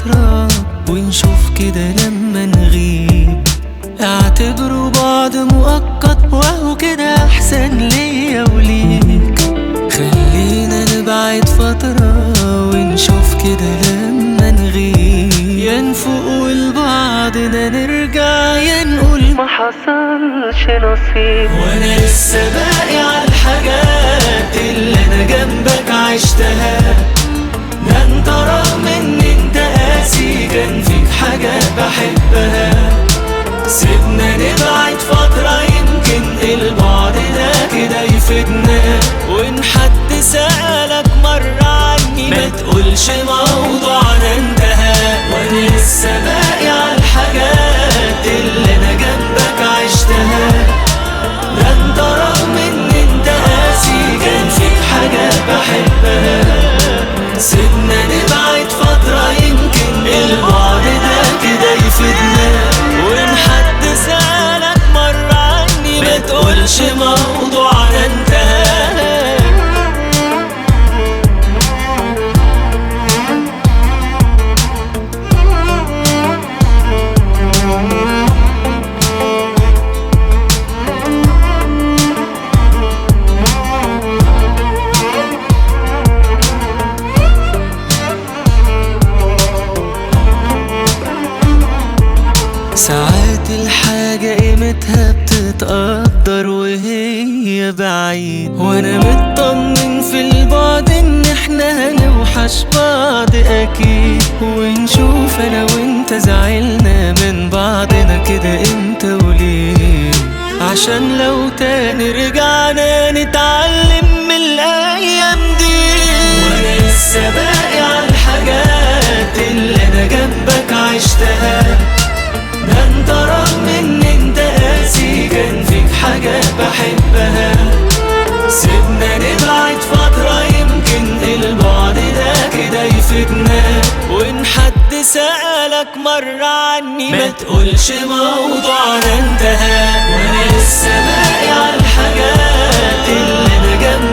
فترة ونشوف كده لما نغيب اعتبروا بعض مؤقت وهو كده احسن ليا وليك خلينا نبعد فترة ونشوف كده لما نغيب يا نفوق لبعضنا نرجع يا نقول ما حصلش نصيب وانا لسه باقي على الحاجات اللي انا جنبك عشتها ده انت رغم ان انت قاسي كان فيك حاجات بحبها سيبنا نبعد فترة يمكن البعد ده كده يفيدنا وان حد سألك مرة عني ما تقولش موضوعنا انتهى وانا لسه باقي على الحاجات اللي انا جنبك عشتها ده انت رغم ان انت قاسي كان فيك حاجات بحبها سيبنا نبعد فترة يمكن البعد ده كده يفيدنا وإن حد سألك مرة عني ما تقولش موضوعنا انتهى ساعات الحاجة قيمتها بتتقدر وهي بعيد وانا مطمن في البعد ان احنا هنوحش بعض اكيد ونشوف انا وانت زعلنا من بعضنا كده امتى وليه عشان لو تاني رجعنا نتعلم من الايام دي وانا لسه باقي على الحاجات اللي انا جنبك عشتها ده انت رغم ان انت قاسي كان فيك حاجات بحبها سيبنا نبعد فترة يمكن البعد ده كده يفيدنا وان حد سألك مرة عني ما تقولش موضوعنا انتهى وانا لسه باقي على الحاجات اللي انا جنبك